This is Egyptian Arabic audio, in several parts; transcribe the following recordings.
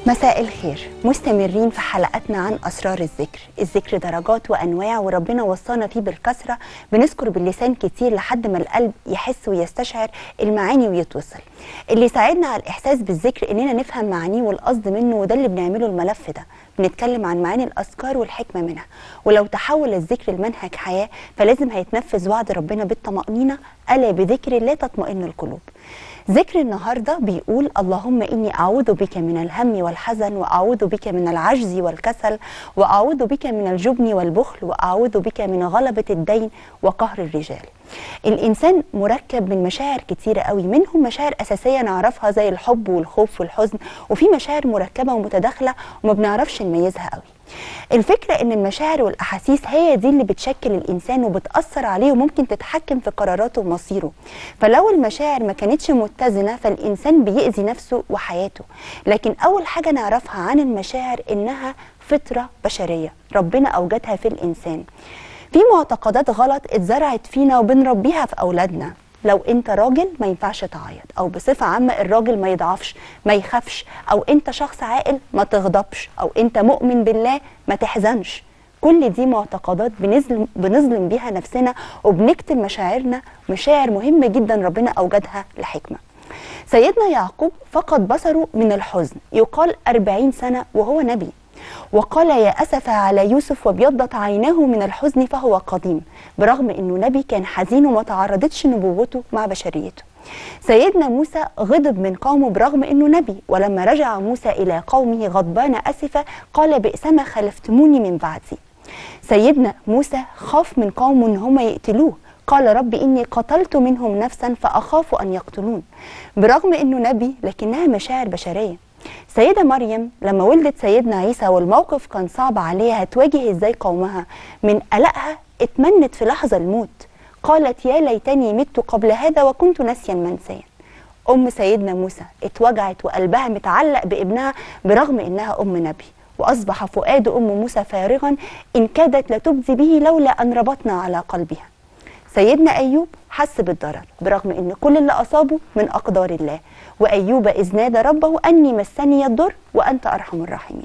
مساء الخير مستمرين في حلقتنا عن أسرار الذكر الذكر درجات وأنواع وربنا وصانا فيه بالكثرة بنذكر باللسان كتير لحد ما القلب يحس ويستشعر المعاني ويتوصل اللي يساعدنا على الإحساس بالذكر إننا نفهم معانيه والقصد منه وده اللي بنعمله الملف ده بنتكلم عن معاني الأذكار والحكمة منها ولو تحول الذكر لمنهج حياة فلازم هيتنفذ وعد ربنا بالطمأنينة ألا بذكر الله تطمئن القلوب ذكر النهارده بيقول اللهم اني اعوذ بك من الهم والحزن واعوذ بك من العجز والكسل واعوذ بك من الجبن والبخل واعوذ بك من غلبه الدين وقهر الرجال. الانسان مركب من مشاعر كتيره قوي منهم مشاعر اساسيه نعرفها زي الحب والخوف والحزن وفي مشاعر مركبه ومتداخله وما بنعرفش نميزها قوي. الفكرة ان المشاعر والاحاسيس هي دي اللي بتشكل الانسان وبتأثر عليه وممكن تتحكم في قراراته ومصيره فلو المشاعر ما كانتش متزنة فالانسان بيأذي نفسه وحياته لكن اول حاجة نعرفها عن المشاعر انها فطرة بشرية ربنا اوجدها في الانسان في معتقدات غلط اتزرعت فينا وبنربيها في اولادنا لو انت راجل ما ينفعش تعيط او بصفه عامه الراجل ما يضعفش ما يخافش او انت شخص عاقل ما تغضبش او انت مؤمن بالله ما تحزنش كل دي معتقدات بنظلم بنظلم بيها نفسنا وبنكتم مشاعرنا مشاعر مهمه جدا ربنا اوجدها لحكمه سيدنا يعقوب فقد بصره من الحزن يقال أربعين سنة وهو نبي وقال يا أسف على يوسف وابيضت عيناه من الحزن فهو قديم برغم أنه نبي كان حزين وما تعرضتش نبوته مع بشريته سيدنا موسى غضب من قومه برغم أنه نبي ولما رجع موسى إلى قومه غضبان أسفا قال بئسما خلفتموني من بعدي سيدنا موسى خاف من قومه أن هم يقتلوه قال رب إني قتلت منهم نفسا فأخاف أن يقتلون برغم أنه نبي لكنها مشاعر بشرية سيدة مريم لما ولدت سيدنا عيسى والموقف كان صعب عليها هتواجه ازاي قومها من قلقها اتمنت في لحظة الموت قالت يا ليتني مت قبل هذا وكنت نسيا منسيا أم سيدنا موسى اتوجعت وقلبها متعلق بابنها برغم إنها أم نبي وأصبح فؤاد أم موسى فارغا إن كادت لتبدي به لولا أن ربطنا على قلبها سيدنا أيوب حس بالضرر برغم أن كل اللي أصابه من أقدار الله وأيوب إذ نادى ربه أني مسني الضر وأنت أرحم الراحمين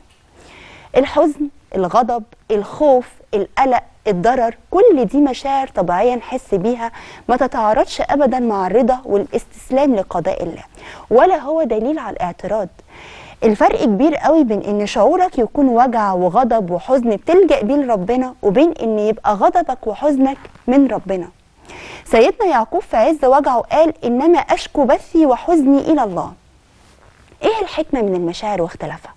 الحزن الغضب الخوف القلق الضرر كل دي مشاعر طبيعية نحس بيها ما تتعارضش أبدا مع الرضا والاستسلام لقضاء الله ولا هو دليل على الاعتراض الفرق كبير قوي بين ان شعورك يكون وجع وغضب وحزن بتلجأ بيه لربنا وبين ان يبقى غضبك وحزنك من ربنا سيدنا يعقوب في عز وجعه قال انما اشكو بثي وحزني الى الله ايه الحكمه من المشاعر واختلافها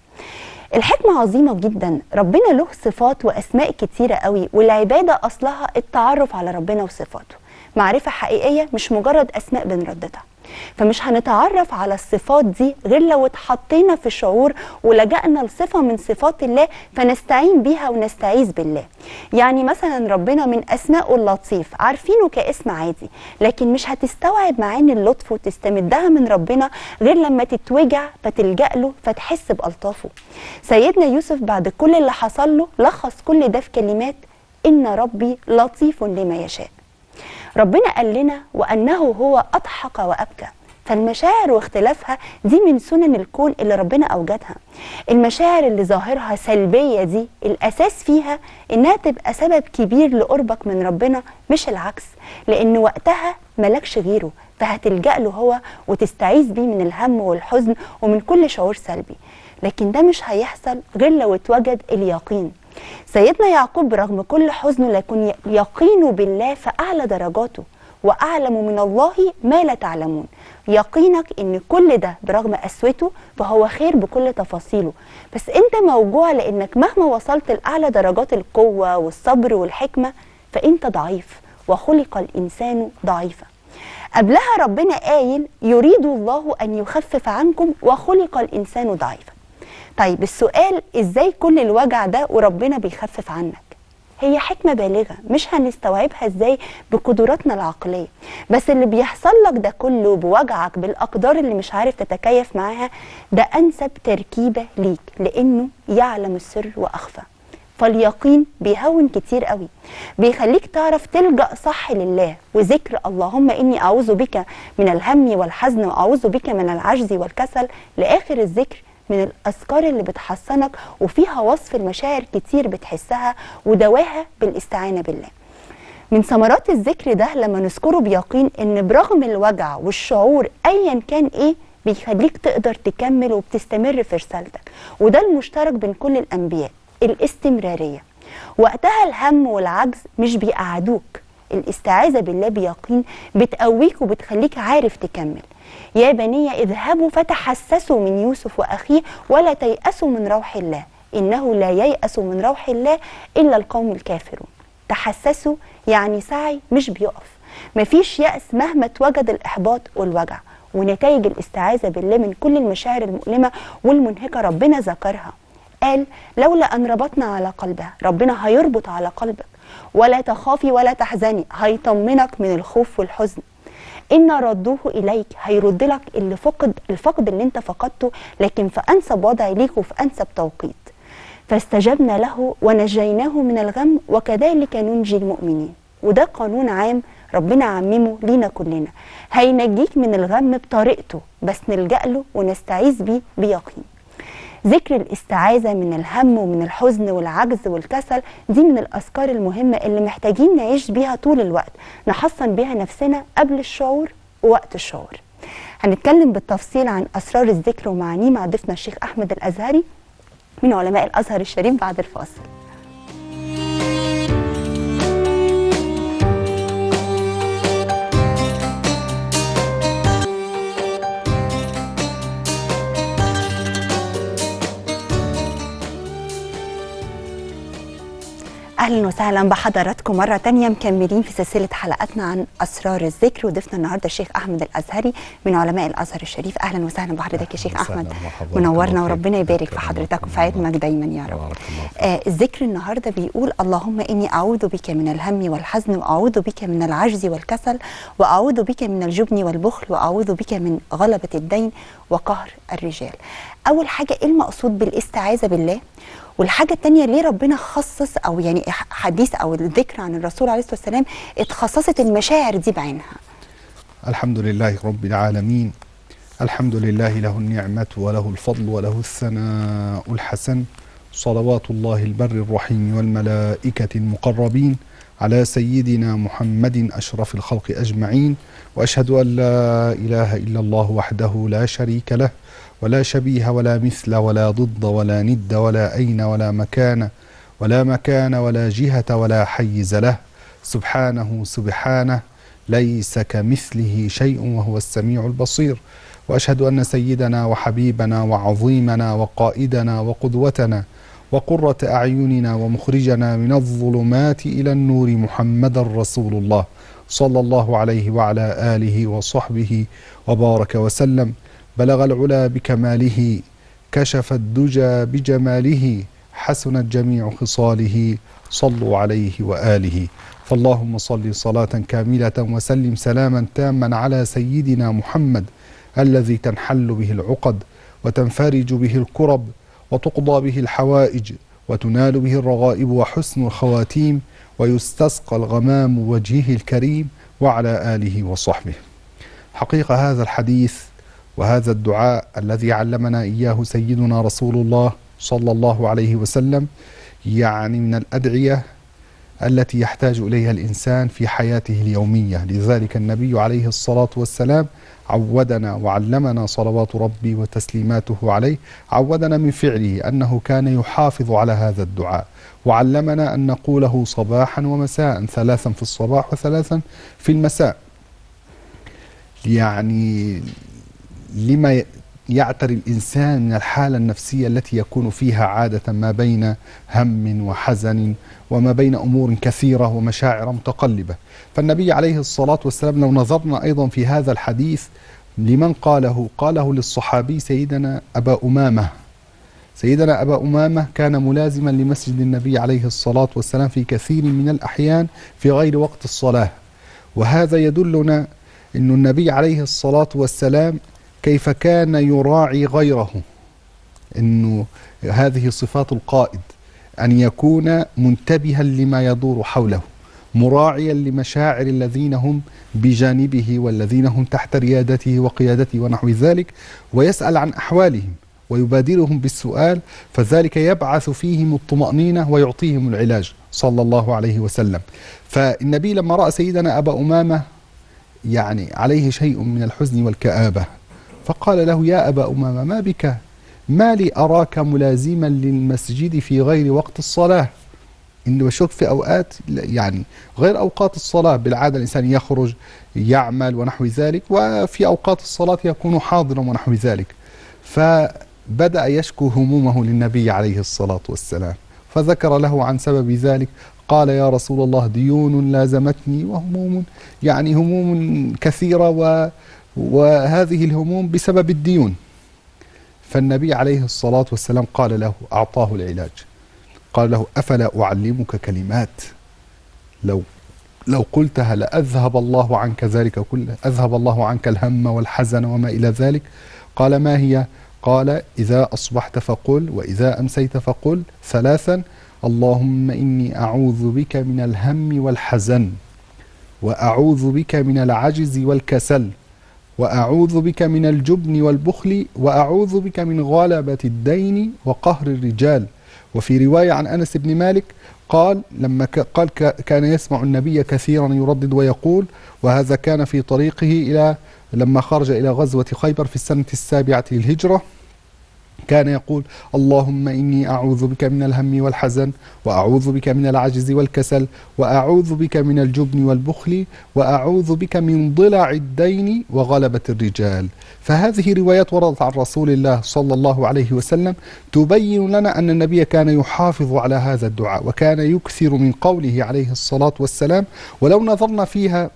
الحكمة عظيمة جدا ربنا له صفات وأسماء كتيرة قوي والعبادة أصلها التعرف على ربنا وصفاته معرفة حقيقية مش مجرد أسماء بنرددها فمش هنتعرف على الصفات دي غير لو اتحطينا في شعور ولجأنا لصفة من صفات الله فنستعين بيها ونستعيذ بالله يعني مثلا ربنا من أسماء اللطيف عارفينه كاسم عادي لكن مش هتستوعب معاني اللطف وتستمدها من ربنا غير لما تتوجع فتلجأ له فتحس بألطافه سيدنا يوسف بعد كل اللي حصل له لخص كل ده في كلمات إن ربي لطيف لما يشاء ربنا قال لنا وأنه هو أضحك وأبكى فالمشاعر واختلافها دي من سنن الكون اللي ربنا أوجدها المشاعر اللي ظاهرها سلبية دي الأساس فيها إنها تبقى سبب كبير لقربك من ربنا مش العكس لأن وقتها ملكش غيره فهتلجأ له هو وتستعيذ بيه من الهم والحزن ومن كل شعور سلبي لكن ده مش هيحصل غير لو اتوجد اليقين سيدنا يعقوب برغم كل حزنه لكن يقينه بالله في أعلى درجاته وأعلم من الله ما لا تعلمون يقينك ان كل ده برغم قسوته فهو خير بكل تفاصيله بس انت موجوع لانك مهما وصلت لاعلى درجات القوه والصبر والحكمه فانت ضعيف وخلق الانسان ضعيفا قبلها ربنا قايل يريد الله ان يخفف عنكم وخلق الانسان ضعيفا طيب السؤال ازاي كل الوجع ده وربنا بيخفف عنك هي حكمة بالغة مش هنستوعبها ازاي بقدراتنا العقلية بس اللي بيحصل لك ده كله بوجعك بالأقدار اللي مش عارف تتكيف معاها ده أنسب تركيبة ليك لأنه يعلم السر وأخفى فاليقين بيهون كتير قوي بيخليك تعرف تلجأ صح لله وذكر اللهم إني أعوذ بك من الهم والحزن وأعوذ بك من العجز والكسل لآخر الذكر من الأذكار اللي بتحصنك وفيها وصف المشاعر كتير بتحسها ودواها بالاستعانة بالله من ثمرات الذكر ده لما نذكره بيقين ان برغم الوجع والشعور ايا كان ايه بيخليك تقدر تكمل وبتستمر في رسالتك وده المشترك بين كل الانبياء الاستمراريه وقتها الهم والعجز مش بيقعدوك الاستعاذة بالله بيقين بتقويك وبتخليك عارف تكمل يا بني اذهبوا فتحسسوا من يوسف وأخيه ولا تيأسوا من روح الله إنه لا ييأس من روح الله إلا القوم الكافرون تحسسوا يعني سعي مش بيقف مفيش يأس مهما توجد الإحباط والوجع ونتائج الاستعاذة بالله من كل المشاعر المؤلمة والمنهكة ربنا ذكرها قال لولا أن ربطنا على قلبها ربنا هيربط على قلبك ولا تخافي ولا تحزني هيطمنك من الخوف والحزن إن ردوه إليك هيرد لك اللي فقد الفقد اللي انت فقدته لكن في أنسب وضع ليك وفي أنسب توقيت فاستجبنا له ونجيناه من الغم وكذلك ننجي المؤمنين وده قانون عام ربنا عممه لينا كلنا هينجيك من الغم بطريقته بس نلجأ له ونستعيذ بيه بيقين ذكر الاستعاذة من الهم ومن الحزن والعجز والكسل دي من الأذكار المهمة اللي محتاجين نعيش بيها طول الوقت نحصن بيها نفسنا قبل الشعور ووقت الشعور هنتكلم بالتفصيل عن أسرار الذكر ومعانيه مع ضيفنا الشيخ أحمد الأزهري من علماء الأزهر الشريف بعد الفاصل اهلا وسهلا بحضراتكم مره تانية مكملين في سلسله حلقاتنا عن اسرار الذكر وضيفنا النهارده الشيخ احمد الازهري من علماء الازهر الشريف اهلا وسهلا بحضرتك يا شيخ احمد منورنا وربنا يبارك في حضرتك وفي علمك دايما يا رب آه الذكر النهارده بيقول اللهم اني اعوذ بك من الهم والحزن واعوذ بك من العجز والكسل واعوذ بك من الجبن والبخل واعوذ بك من غلبه الدين وقهر الرجال اول حاجه ايه المقصود بالاستعاذه بالله والحاجه الثانيه ليه ربنا خصص او يعني حديث او الذكر عن الرسول عليه الصلاه والسلام اتخصصت المشاعر دي بعينها الحمد لله رب العالمين الحمد لله له النعمة وله الفضل وله الثناء الحسن صلوات الله البر الرحيم والملائكة المقربين على سيدنا محمد أشرف الخلق أجمعين وأشهد أن لا إله إلا الله وحده لا شريك له ولا شبيه ولا مثل ولا ضد ولا ند ولا أين ولا مكان ولا مكان ولا جهة ولا حيز له سبحانه سبحانه ليس كمثله شيء وهو السميع البصير واشهد ان سيدنا وحبيبنا وعظيمنا وقائدنا وقدوتنا وقره اعيننا ومخرجنا من الظلمات الى النور محمد رسول الله صلى الله عليه وعلى اله وصحبه وبارك وسلم بلغ العلا بكماله كشف الدجى بجماله حسنت جميع خصاله صلوا عليه واله فاللهم صل صلاه كامله وسلم سلاما تاما على سيدنا محمد الذي تنحل به العقد وتنفرج به الكرب وتقضى به الحوائج وتنال به الرغائب وحسن الخواتيم ويستسقى الغمام وجهه الكريم وعلى اله وصحبه. حقيقه هذا الحديث وهذا الدعاء الذي علمنا اياه سيدنا رسول الله صلى الله عليه وسلم يعني من الادعيه التي يحتاج اليها الانسان في حياته اليوميه، لذلك النبي عليه الصلاه والسلام عودنا وعلمنا صلوات ربي وتسليماته عليه، عودنا من فعله انه كان يحافظ على هذا الدعاء، وعلمنا ان نقوله صباحا ومساء، ثلاثا في الصباح وثلاثا في المساء. يعني لما يعتري الانسان من الحاله النفسيه التي يكون فيها عاده ما بين هم وحزن وما بين امور كثيره ومشاعر متقلبه فالنبي عليه الصلاه والسلام لو نظرنا ايضا في هذا الحديث لمن قاله قاله للصحابي سيدنا ابا امامه سيدنا ابا امامه كان ملازما لمسجد النبي عليه الصلاه والسلام في كثير من الاحيان في غير وقت الصلاه وهذا يدلنا أن النبي عليه الصلاة والسلام كيف كان يراعي غيره انه هذه صفات القائد ان يكون منتبها لما يدور حوله مراعيا لمشاعر الذين هم بجانبه والذين هم تحت ريادته وقيادته ونحو ذلك ويسال عن احوالهم ويبادرهم بالسؤال فذلك يبعث فيهم الطمأنينة ويعطيهم العلاج صلى الله عليه وسلم فالنبي لما رأى سيدنا أبا أمامة يعني عليه شيء من الحزن والكآبة فقال له يا أبا أمامة ما بك ما لي أراك ملازما للمسجد في غير وقت الصلاة إنه بشوف في أوقات يعني غير أوقات الصلاة بالعادة الإنسان يخرج يعمل ونحو ذلك وفي أوقات الصلاة يكون حاضرا ونحو ذلك فبدأ يشكو همومه للنبي عليه الصلاة والسلام فذكر له عن سبب ذلك قال يا رسول الله ديون لازمتني وهموم يعني هموم كثيرة و وهذه الهموم بسبب الديون فالنبي عليه الصلاة والسلام قال له أعطاه العلاج قال له أفلا أعلمك كلمات لو لو قلتها لأذهب الله عنك ذلك كله أذهب الله عنك الهم والحزن وما إلى ذلك قال ما هي قال إذا أصبحت فقل وإذا أمسيت فقل ثلاثا اللهم إني أعوذ بك من الهم والحزن وأعوذ بك من العجز والكسل وأعوذ بك من الجبن والبخل وأعوذ بك من غلبة الدين وقهر الرجال وفي رواية عن أنس بن مالك قال لما قال كان يسمع النبي كثيرا يردد ويقول وهذا كان في طريقه إلى لما خرج إلى غزوة خيبر في السنة السابعة للهجرة كان يقول اللهم إني أعوذ بك من الهم والحزن وأعوذ بك من العجز والكسل وأعوذ بك من الجبن والبخل وأعوذ بك من ضلع الدين وغلبة الرجال فهذه روايات وردت عن رسول الله صلى الله عليه وسلم تبين لنا أن النبي كان يحافظ على هذا الدعاء وكان يكثر من قوله عليه الصلاة والسلام ولو نظرنا فيها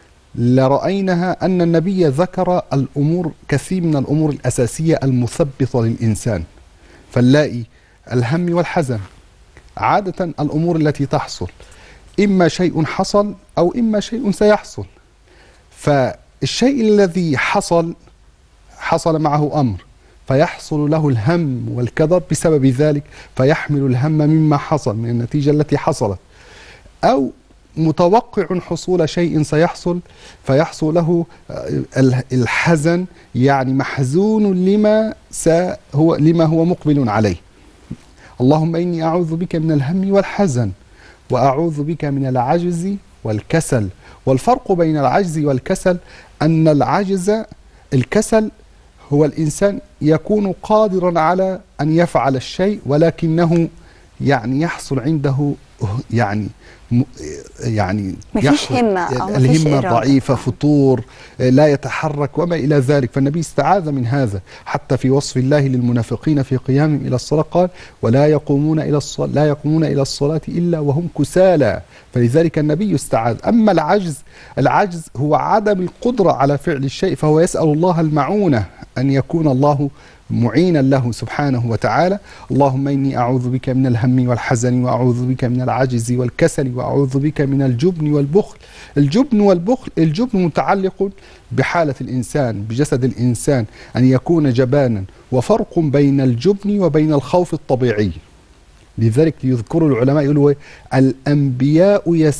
لرأينها أن النبي ذكر الأمور كثير من الأمور الأساسية المثبطة للإنسان فنلاقي الهم والحزن عادة الأمور التي تحصل إما شيء حصل أو إما شيء سيحصل فالشيء الذي حصل حصل معه أمر فيحصل له الهم والكدر بسبب ذلك فيحمل الهم مما حصل من النتيجة التي حصلت أو متوقع حصول شيء سيحصل فيحصل له الحزن يعني محزون لما هو لما هو مقبل عليه اللهم اني اعوذ بك من الهم والحزن واعوذ بك من العجز والكسل والفرق بين العجز والكسل ان العجز الكسل هو الانسان يكون قادرا على ان يفعل الشيء ولكنه يعني يحصل عنده يعني يعني مفيش همة أو مفيش الهمة إرادة. ضعيفة فطور لا يتحرك وما إلى ذلك فالنبي استعاذ من هذا حتى في وصف الله للمنافقين في قيامهم إلى الصلاة قال ولا يقومون إلى الصلاة لا يقومون إلى الصلاة إلا وهم كسالى فلذلك النبي استعاذ أما العجز العجز هو عدم القدرة على فعل الشيء فهو يسأل الله المعونة أن يكون الله معينا له سبحانه وتعالى اللهم إني أعوذ بك من الهم والحزن وأعوذ بك من العجز والكسل وأعوذ بك من الجبن والبخل الجبن والبخل الجبن متعلق بحالة الإنسان بجسد الإنسان أن يكون جبانا وفرق بين الجبن وبين الخوف الطبيعي لذلك يذكر العلماء يقولوا الأنبياء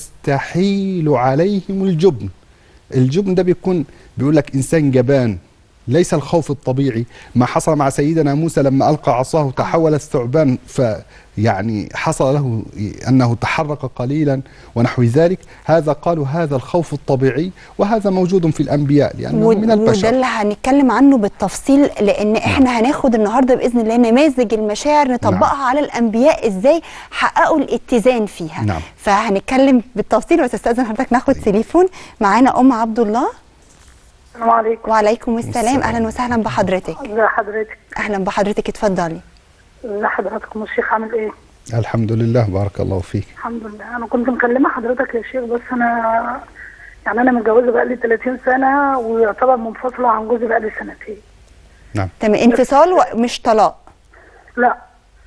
يستحيل عليهم الجبن الجبن ده بيكون بيقول لك إنسان جبان ليس الخوف الطبيعي ما حصل مع سيدنا موسى لما ألقى عصاه تحول الثعبان فيعني حصل له أنه تحرك قليلا ونحو ذلك هذا قالوا هذا الخوف الطبيعي وهذا موجود في الأنبياء لأنه من وده البشر اللي هنتكلم عنه بالتفصيل لان احنا هناخد النهارده باذن الله نماذج المشاعر نطبقها على الانبياء ازاي حققوا الاتزان فيها نعم. فهنتكلم بالتفصيل بس استاذن حضرتك ناخد تليفون معانا ام عبد الله السلام عليكم وعليكم السلام السلام. اهلا وسهلا بحضرتك ازي حضرتك اهلا بحضرتك اتفضلي ازي حضراتكم الشيخ عامل ايه الحمد لله بارك الله فيك الحمد لله انا كنت مكلمه حضرتك يا شيخ بس انا يعني انا متجوزه بقالي 30 سنه ويعتبر منفصله عن جوزي بقالي سنتين نعم تمام انفصال ومش طلاق لا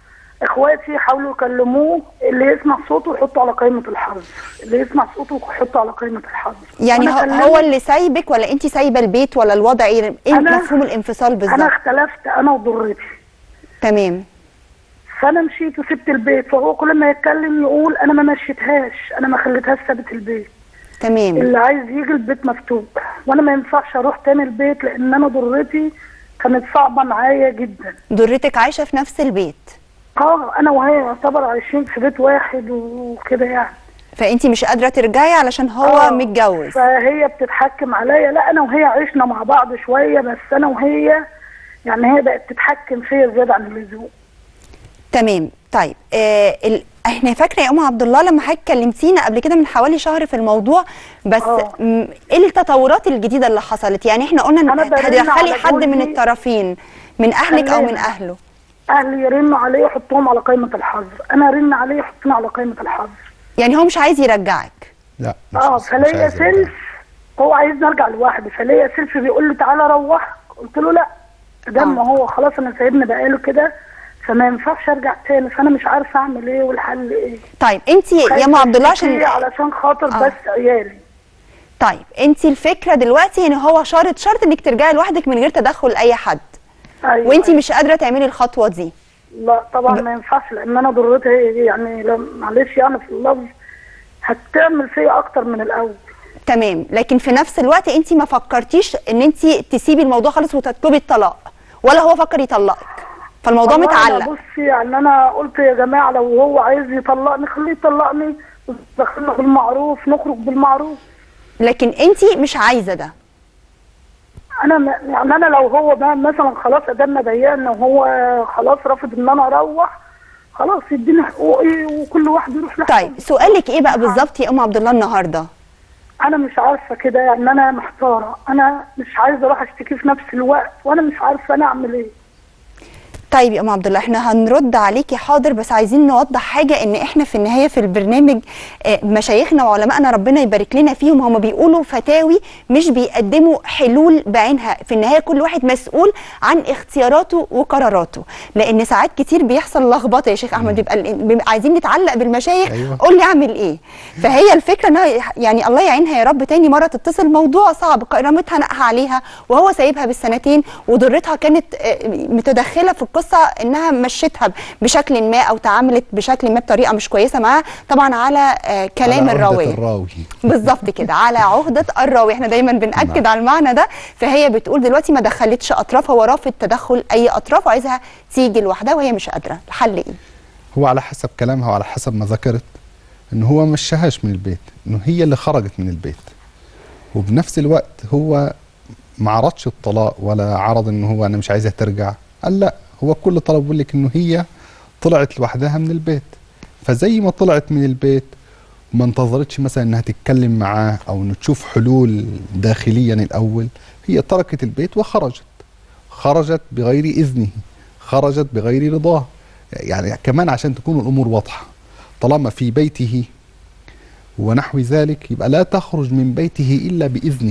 اخواتي حاولوا يكلموه اللي يسمع صوته يحطه على قائمه الحظ اللي يسمع صوته يحطه على قائمه الحظ يعني وأنا هو, كلمت- هو اللي سايبك ولا انت سايبه البيت ولا الوضع ايه ايه أنا- مفهوم الانفصال انا بالظبط اختلفت انا وضرتي تمام فانا مشيت وسبت البيت فهو كل ما يتكلم يقول انا ما مشيتهاش انا ما خليتهاش سابت البيت تمام اللي عايز يجي البيت مفتوح وانا ما ينفعش اروح تاني البيت لان انا ضرتي كانت صعبه معايا جدا ضرتك عايشه في نفس البيت اه انا وهي يعتبر عايشين في بيت واحد وكده يعني فانت مش قادره ترجعي علشان هو آه، متجوز فهي بتتحكم عليا لا انا وهي عشنا مع بعض شويه بس انا وهي يعني هي بقت تتحكم فيا زياده عن اللزوم تمام طيب آه ال... احنا فاكره يا ام عبد الله لما حضرتك كلمتينا قبل كده من حوالي شهر في الموضوع بس آه. م... ايه التطورات الجديده اللي حصلت يعني احنا قلنا أنا ان برن هتدخلي على حد من جوزي. الطرفين من اهلك او من خلينا. اهله اهلي يرنوا عليا يحطوهم على قائمه الحظ انا ارن عليه يحطوني على قائمه الحظ يعني هو مش عايز يرجعك لا مش اه مش فليا عايز أرجع. سيلف هو عايزني ارجع لوحدي فليا سيلف بيقول لي تعالى روح قلت له لا ده ما آه. هو خلاص انا سايبني بقاله كده فما ينفعش ارجع تاني فانا مش عارفه اعمل ايه والحل ايه طيب انت يا ام عبد الله عشان خايفة أشتكي علشان خاطر آه. بس عيالي طيب انت الفكره دلوقتي ان هو شرط شرط انك ترجعي لوحدك من غير تدخل اي حد ايوه وانت أيوة. مش قادره تعملي الخطوه دي لا طبعا ما ينفعش لان انا ضرورتي هي يعني لو- معلش يعني في اللفظ هتعمل فيا اكتر من الاول تمام لكن في نفس الوقت انت ما فكرتيش ان انت تسيبي الموضوع خالص وتطلبي الطلاق ولا هو فكر يطلقك فالموضوع والله أنا متعلق بصي يعني انا قلت يا جماعه لو هو عايز يطلقني خليه يطلقني دخلنا بالمعروف نخرج بالمعروف لكن انت مش عايزه ده انا م- يعني انا لو هو بقى مثلا خلاص قدرنا ضيقنا وهو خلاص رافض ان انا اروح خلاص يديني حقوقي وكل واحد يروح لحاله طيب سؤالك ايه بقى بالظبط يا ام عبد الله النهارده انا مش عارفه كده يعني انا محتاره انا مش عايزه اروح اشتكي في نفس الوقت وانا مش عارفه انا اعمل ايه طيب يا ام عبد الله احنا هنرد عليكي حاضر بس عايزين نوضح حاجه ان احنا في النهايه في البرنامج آه، مشايخنا وعلمائنا ربنا يبارك لنا فيهم هم بيقولوا فتاوي مش بيقدموا حلول بعينها في النهايه كل واحد مسؤول عن اختياراته وقراراته لان ساعات كتير بيحصل لخبطه يا شيخ احمد بيبقى ال- بيبقى عايزين نتعلق بالمشايخ أيوة. قول لي اعمل ايه فهي الفكره انها يعني الله يعينها يا رب تاني مره تتصل موضوع صعب كرامتها نقها عليها وهو سايبها بالسنتين وضرتها كانت آه، متدخله في القصه انها مشيتها بشكل ما او تعاملت بشكل ما بطريقه مش كويسه معاه طبعا على آه، كلام على عهدة الراويه الراوي بالظبط كده على عهده الراوي احنا دايما بناكد على المعنى ده فهي بتقول دلوقتي ما دخلتش اطراف هو رافض تدخل اي اطراف وعايزها تيجي لوحدها وهي مش قادره الحل ايه هو على حسب كلامها وعلى حسب ما ذكرت ان هو ما مشاهاش من البيت انه هي اللي خرجت من البيت وبنفس الوقت هو ما عرضش الطلاق ولا عرض ان هو انا مش عايزها ترجع قال لا هو كل طلب بيقول لك انه هي طلعت لوحدها من البيت فزي ما طلعت من البيت وما انتظرتش مثلا انها تتكلم معاه او انه تشوف حلول داخليا الاول هي تركت البيت وخرجت خرجت بغير اذنه خرجت بغير رضاه يعني كمان عشان تكون الامور واضحه طالما في بيته ونحو ذلك يبقى لا تخرج من بيته الا باذنه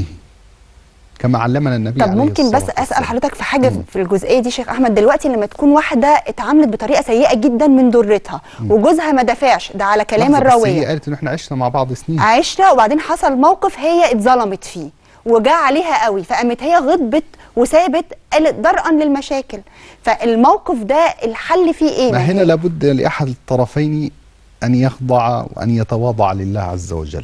كما علمنا النبي طب عليه ممكن بس الصلاة اسال والسلام. حضرتك في حاجه في الجزئيه دي شيخ احمد دلوقتي لما تكون واحده اتعاملت بطريقه سيئه جدا من ضرتها وجوزها ما دافعش ده على كلام لحظة، بس هي الراويه قالت ان احنا عشنا مع بعض سنين عشره وبعدين حصل موقف هي اتظلمت فيه وجا عليها قوي فقامت هي غضبت وسابت قالت درءا للمشاكل فالموقف ده الحل فيه ايه ما ما هنا هي- لابد لاحد الطرفين ان يخضع وان يتواضع لله عز وجل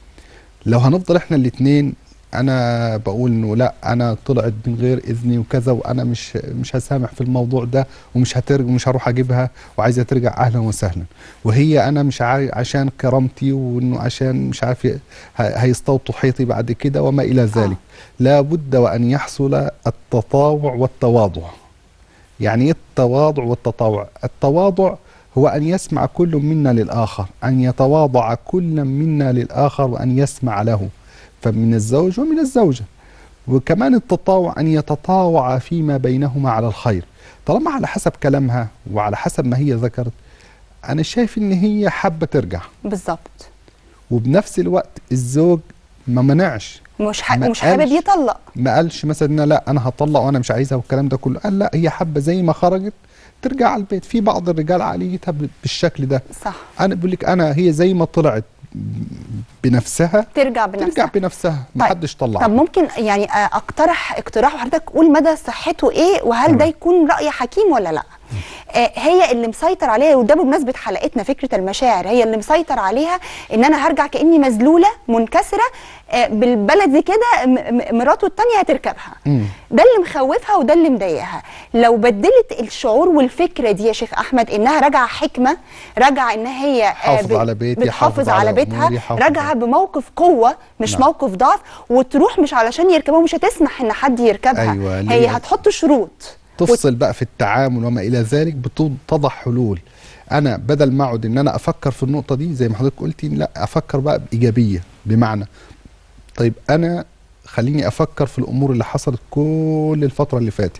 لو هنفضل احنا الاثنين انا بقول انه لا انا طلعت من غير اذني وكذا وانا مش مش هسامح في الموضوع ده ومش هترجع مش هروح اجيبها وعايزه ترجع اهلا وسهلا وهي انا مش عارف عشان كرامتي وانه عشان مش عارف ي- ه- هيستوطوا حيطي بعد كده وما الى ذلك لا بد وان يحصل التطاوع والتواضع يعني ايه التواضع والتطاوع التواضع هو أن يسمع كل منا للآخر أن يتواضع كل منا للآخر وأن يسمع له فمن الزوج ومن الزوجة وكمان التطاوع أن يتطاوع فيما بينهما على الخير طالما على حسب كلامها وعلى حسب ما هي ذكرت أنا شايف إن هي حابة ترجع بالظبط وبنفس الوقت الزوج ما منعش مش ح... ما مش حابب قالش. يطلق ما قالش مثلا إن لا انا هطلق وانا مش عايزها والكلام ده كله قال لا هي حابه زي ما خرجت ترجع على البيت في بعض الرجال عقليتها ب- بالشكل ده صح انا بقول لك انا هي زي ما طلعت بنفسها ترجع بنفسها ترجع بنفسها ما طيب. حدش طلع طب ممكن يعني آه، اقترح اقتراح وحضرتك قول مدى صحته ايه وهل ده يكون راي حكيم ولا لا آه، هي اللي مسيطر عليها وده بمناسبه حلقتنا فكره المشاعر هي اللي مسيطر عليها ان انا هرجع كاني مذلوله منكسره آه، بالبلدي كده م- م- مراته التانية هتركبها مم. ده اللي مخوفها وده اللي مضايقها لو بدلت الشعور والفكره دي يا شيخ احمد انها راجعه حكمه راجعه ان هي آه، حافظ ب- على بيتي، بتحافظ حافظ على على بيتها أموري، حافظ راجعه على- بموقف قوه مش نعم. موقف ضعف وتروح مش علشان يركبها ومش هتسمح ان حد يركبها أيوة، هي ليه؟ هتحط شروط تفصل بقى في التعامل وما الى ذلك بتضع حلول انا بدل ما اقعد ان انا افكر في النقطه دي زي ما حضرتك قلتي لا افكر بقى بايجابيه بمعنى طيب انا خليني افكر في الامور اللي حصلت كل الفتره اللي فاتت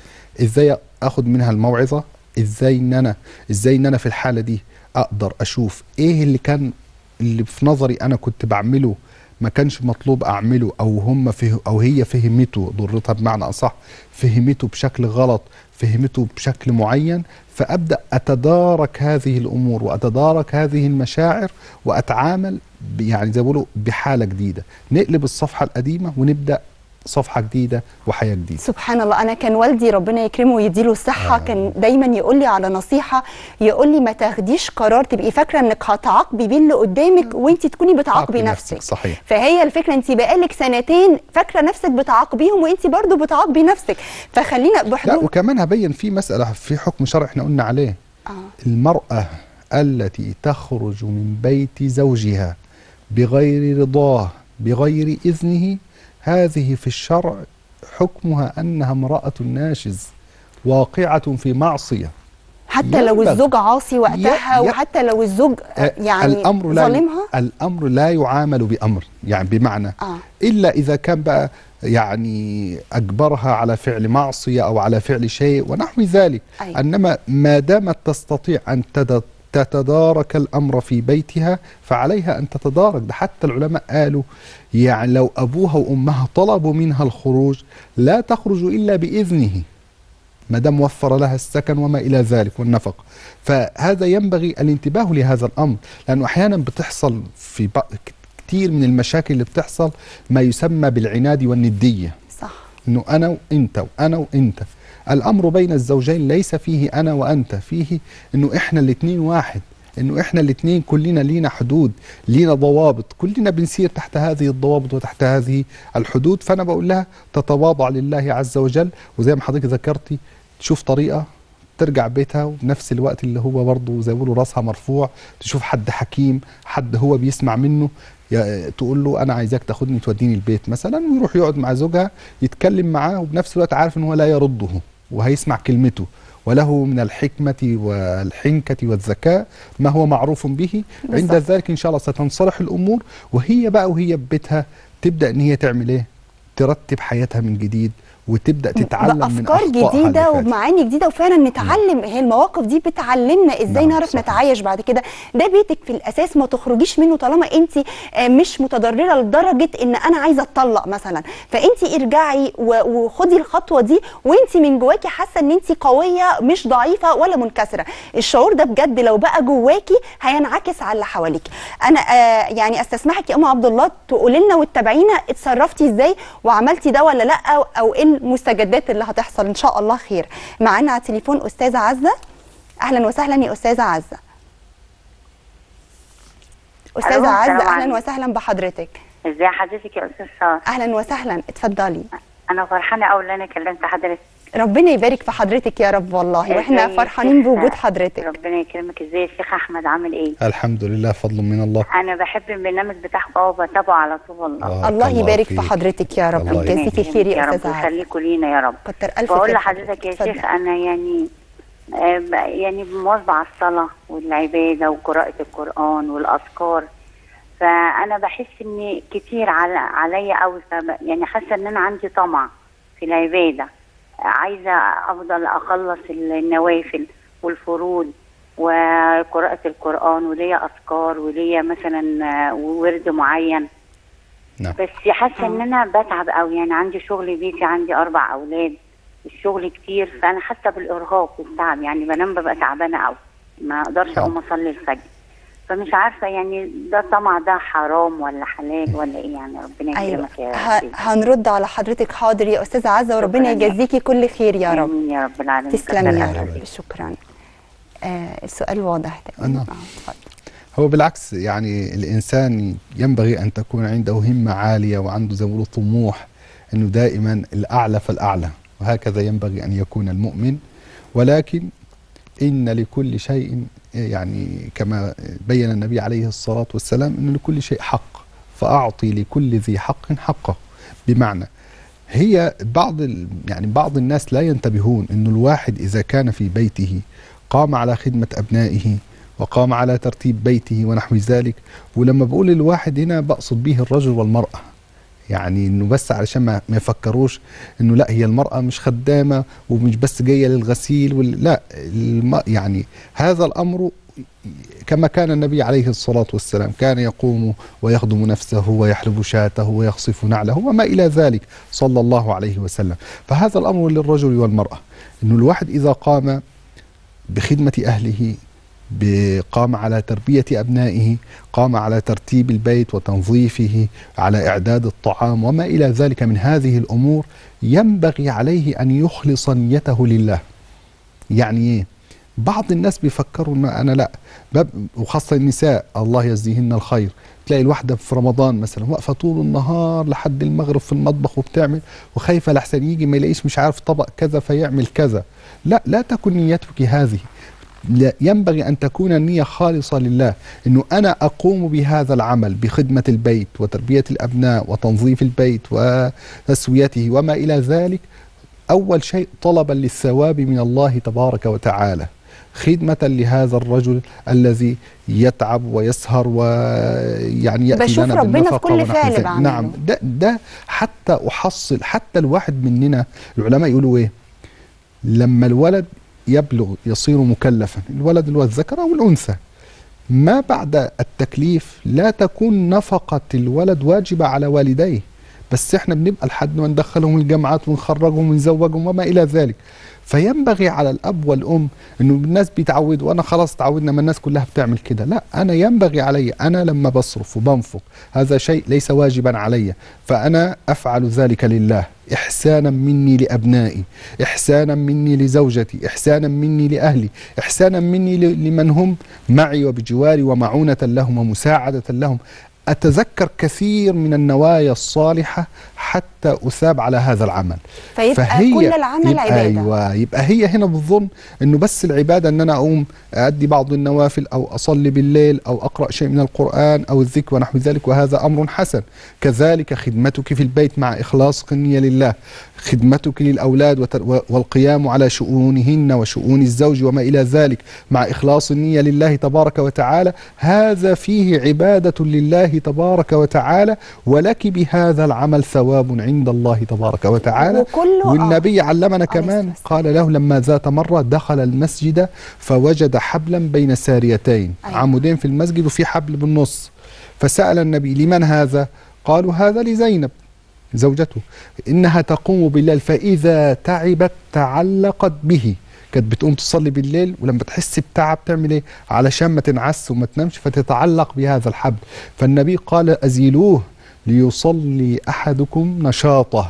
ازاي اخد منها الموعظه ازاي ان انا ازاي ان انا في الحاله دي اقدر اشوف ايه اللي كان اللي في نظري انا كنت بعمله ما كانش مطلوب اعمله او هم فه او هي فهمته ضرتها بمعنى اصح فهمته بشكل غلط فهمته بشكل معين فابدا اتدارك هذه الامور واتدارك هذه المشاعر واتعامل ب- يعني زي ما بيقولوا بحاله جديده نقلب الصفحه القديمه ونبدا صفحه جديده وحياه جديده سبحان الله انا كان والدي ربنا يكرمه ويديله الصحه آه. كان دايما يقول لي على نصيحه يقول لي ما تاخديش قرار تبقي فاكره انك هتعاقبي بيه اللي قدامك وانت تكوني بتعاقبي عاقبي نفسك نفسك، صحيح. فهي الفكره انت بقالك سنتين فاكره نفسك بتعاقبيهم وانت برضو بتعاقبي نفسك فخلينا لا بحضور وكمان هبين في مساله في حكم شرعي احنا قلنا عليه آه. المراه التي تخرج من بيت زوجها بغير رضاه بغير اذنه هذه في الشرع حكمها انها امراه ناشز واقعه في معصيه حتى لو ينبغي. الزوج عاصي وقتها ي- ي- وحتى لو الزوج آه، يعني الامر لا ظالمها الامر لا يعامل بامر يعني بمعنى آه. الا اذا كان بقى يعني اجبرها على فعل معصيه او على فعل شيء ونحو ذلك أيوة. انما ما دامت تستطيع ان تد- تتدارك الامر في بيتها فعليها ان تتدارك ده حتى العلماء قالوا يعني لو ابوها وامها طلبوا منها الخروج لا تخرج الا باذنه ما دام وفر لها السكن وما الى ذلك والنفق فهذا ينبغي الانتباه لهذا الامر لانه احيانا بتحصل في بق- كتير من المشاكل اللي بتحصل ما يسمى بالعناد والنديه صح انه انا وانت وانا وانت الامر بين الزوجين ليس فيه انا وانت فيه انه احنا الاثنين واحد انه احنا الاثنين كلنا لينا حدود لينا ضوابط كلنا بنسير تحت هذه الضوابط وتحت هذه الحدود فانا بقول لها تتواضع لله عز وجل وزي ما حضرتك ذكرتي تشوف طريقه ترجع بيتها وبنفس الوقت اللي هو برضه زي ما بيقولوا راسها مرفوع تشوف حد حكيم حد هو بيسمع منه يا- تقول له انا عايزاك تاخدني توديني البيت مثلا ويروح يقعد مع زوجها يتكلم معاه وبنفس الوقت عارف ان هو لا يرده وهيسمع كلمته وله من الحكمة والحنكة والذكاء ما هو معروف به عند بالظبط. ذلك إن شاء الله ستنصلح الأمور وهي بقى وهي ببيتها تبدأ إن هي تعمل إيه ترتب حياتها من جديد وتبدأ تتعلم من بافكار أخطائها اللي جديده فاتت. وبمعاني جديده وفعلا نتعلم هي المواقف دي بتعلمنا ازاي نعم، نعرف صحيح. نتعايش بعد كده ده بيتك في الاساس ما تخرجيش منه طالما انت آه، مش متضرره لدرجه ان انا عايزه اتطلق مثلا فانت ارجعي و- وخدي الخطوه دي وانت من جواكي حاسه ان انت قويه مش ضعيفه ولا منكسره الشعور ده بجد لو بقى جواكي هينعكس على اللي حواليك انا آه يعني استسمحك يا ام عبد الله تقولي لنا وتتابعينا اتصرفتي ازاي وعملتي ده ولا لا او, أو ايه المستجدات اللي هتحصل ان شاء الله خير معانا على التليفون استاذه عزه اهلا وسهلا يا استاذه عزه استاذه ألو، عزه السلام اهلا عليكم. وسهلا بحضرتك ازي حضرتك يا استاذ ساره اهلا وسهلا اتفضلي انا فرحانه قوي ان انا كلمت حضرتك ربنا يبارك في حضرتك يا رب والله واحنا ازاي فرحانين الشيخ- بوجود حضرتك ربنا يكرمك ازاي الشيخ احمد عامل ايه الحمد لله فضل من الله انا بحب البرنامج بتاعكم اه بتابعه على طول والله آه. الله الله يبارك في فيك. حضرتك يا رب الله ويجازيك يكرمك الخير يا يا رب استاذه عزه ويخليكوا لينا يا رب كتر الف بقول خير لحضرتك يا اتفضل. شيخ انا يعني آه، ب- يعني مواظبه على الصلاه والعباده وقراءه القران والاذكار فانا بحس ان كتير على عليا قوي فب- يعني حاسه ان انا عندي طمع في العباده عايزه افضل اخلص النوافل والفروض وقراءه القران وليا اذكار وليا مثلا آه، ورد معين نعم بس حاسه ان انا بتعب قوي يعني عندي شغل بيتي عندي اربع اولاد الشغل كتير فانا حاسه بالارهاق والتعب يعني بنام ببقى تعبانه قوي ما اقدرش اقوم اصلي الفجر فمش عارفه يعني ده طمع ده حرام ولا حلال ولا ايه يعني ربنا ايوه يكرمك يا ه- رب هنرد على حضرتك حاضر يا استاذه عزه وربنا شكراً. يجازيكي كل خير يا رب امين يا رب العالمين تسلمي كتر يا ألف رب خير. شكرا آه السؤال واضح تقريباً. نعم. آه، اتفضل هو بالعكس يعني الإنسان ينبغي أن تكون عنده همة عالية وعنده زي ما بيقولوا طموح أنه دائما الأعلى فالأعلى وهكذا ينبغي أن يكون المؤمن ولكن إن لكل شيء يعني كما بين النبي عليه الصلاة والسلام أن لكل شيء حق فأعطي لكل ذي حق حقه بمعنى هي بعض ال- يعني بعض الناس لا ينتبهون انه الواحد اذا كان في بيته قام على خدمه ابنائه وقام على ترتيب بيته ونحو ذلك ولما بقول الواحد هنا بقصد به الرجل والمراه يعني انه بس علشان ما ما يفكروش انه لا هي المراه مش خدامه ومش بس جايه للغسيل وال- لا الم يعني هذا الامر كما كان النبي عليه الصلاة والسلام كان يقوم ويخدم نفسه ويحلب شاته ويخصف نعله وما إلى ذلك صلى الله عليه وسلم فهذا الأمر للرجل والمرأة أنه الواحد إذا قام بخدمة أهله ب- قام على تربية أبنائه قام على ترتيب البيت وتنظيفه على إعداد الطعام وما إلى ذلك من هذه الأمور ينبغي عليه أن يخلص نيته لله يعني إيه بعض الناس بيفكروا ان انا لا بب وخاصه النساء الله يجزيهن الخير تلاقي الواحده في رمضان مثلا واقفه طول النهار لحد المغرب في المطبخ وبتعمل وخايفه لحسن يجي ما يلاقيش مش عارف طبق كذا فيعمل كذا لا لا تكن نيتك هذه لا ينبغي ان تكون النيه خالصه لله انه انا اقوم بهذا العمل بخدمه البيت وتربيه الابناء وتنظيف البيت وتسويته وما الى ذلك اول شيء طلبا للثواب من الله تبارك وتعالى خدمة لهذا الرجل الذي يتعب ويسهر ويعني يأتي بشوف لنا ربنا في بالنفقة كل ونحو فعل ذلك. بعمله. نعم ده, ده حتى أحصل حتى الواحد مننا العلماء يقولوا إيه لما الولد يبلغ يصير مكلفا الولد اللي هو الذكر أو الأنثى ما بعد التكليف لا تكون نفقة الولد واجبة على والديه بس احنا بنبقى لحد ما ندخلهم الجامعات ونخرجهم ونزوجهم وما الى ذلك فينبغي على الاب والام انه الناس بيتعودوا وانا خلاص تعودنا ما الناس كلها بتعمل كده لا انا ينبغي علي انا لما بصرف وبنفق هذا شيء ليس واجبا علي فانا افعل ذلك لله احسانا مني لابنائي احسانا مني لزوجتي احسانا مني لاهلي احسانا مني ل- لمن هم معي وبجواري ومعونه لهم ومساعده لهم اتذكر كثير من النوايا الصالحه حتى اثاب على هذا العمل فيبقى كل العمل يبقى عباده ايوه يبقى هي هنا بتظن انه بس العباده ان انا اقوم ادي بعض النوافل او اصلي بالليل او اقرا شيء من القران او الذكر ونحو ذلك وهذا امر حسن كذلك خدمتك في البيت مع اخلاص النيه لله خدمتك للاولاد وتر- و- والقيام على شؤونهن وشؤون الزوج وما الى ذلك مع اخلاص النيه لله تبارك وتعالى هذا فيه عباده لله تبارك وتعالى ولك بهذا العمل ثواب عند الله تبارك وتعالى وكله آه. والنبي علمنا عليه كمان الصلاة قال له لما ذات مرة دخل المسجد فوجد حبلا بين ساريتين أيوة. عمودين في المسجد وفي حبل بالنص فسأل النبي لمن هذا قالوا هذا لزينب زوجته إنها تقوم بالليل فإذا تعبت تعلقت به كانت بتقوم تصلي بالليل ولما تحس بتعب تعمل ايه علشان ما تنعس وما تنامش فتتعلق بهذا الحبل فالنبي قال أزيلوه ليصلي أحدكم نشاطه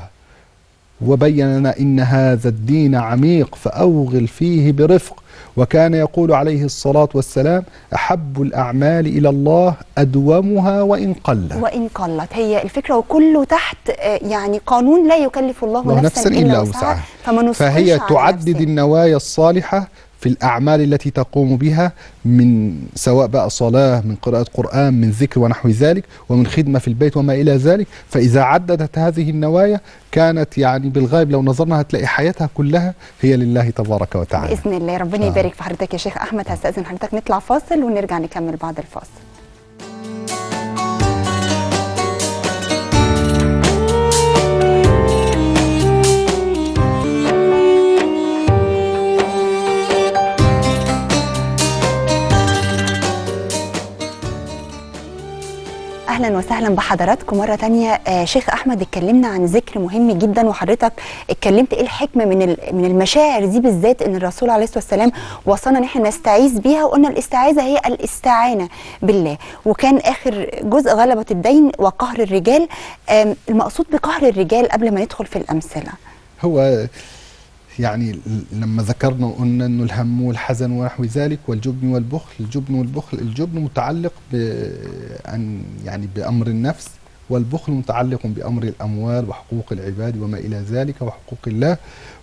وبين لنا ان هذا الدين عميق فاوغل فيه برفق وكان يقول عليه الصلاه والسلام احب الاعمال الى الله ادومها وان قل وان قلت هي الفكره وكله تحت آه، يعني قانون لا يكلف الله الله نفسا, نفساً الا إلا وسعها وسعها. فما نثقلش فهي على تعدد نفسنا. النوايا الصالحه في الاعمال التي تقوم بها من سواء بقى صلاه من قراءه قران من ذكر ونحو ذلك ومن خدمه في البيت وما الى ذلك فاذا عددت هذه النوايا كانت يعني بالغالب لو نظرنا هتلاقي حياتها كلها هي لله تبارك وتعالى باذن الله ربنا آه. يبارك في حضرتك يا شيخ احمد هستاذن حضرتك نطلع فاصل ونرجع نكمل بعد الفاصل اهلا وسهلا بحضراتكم مره تانية آه شيخ احمد اتكلمنا عن ذكر مهم جدا وحضرتك اتكلمت ايه الحكمه من ال- من المشاعر دي بالذات ان الرسول عليه الصلاه والسلام وصانا ان احنا نستعيذ بيها وقلنا الاستعاذه هي الاستعانه بالله وكان اخر جزء غلبه الدين وقهر الرجال آم، المقصود بقهر الرجال قبل ما ندخل في الامثله هو يعني ل- لما ذكرنا وقلنا انه الهم والحزن ونحو ذلك والجبن والبخل الجبن والبخل الجبن متعلق بأن يعني بأمر النفس والبخل متعلق بأمر الأموال وحقوق العباد وما إلى ذلك وحقوق الله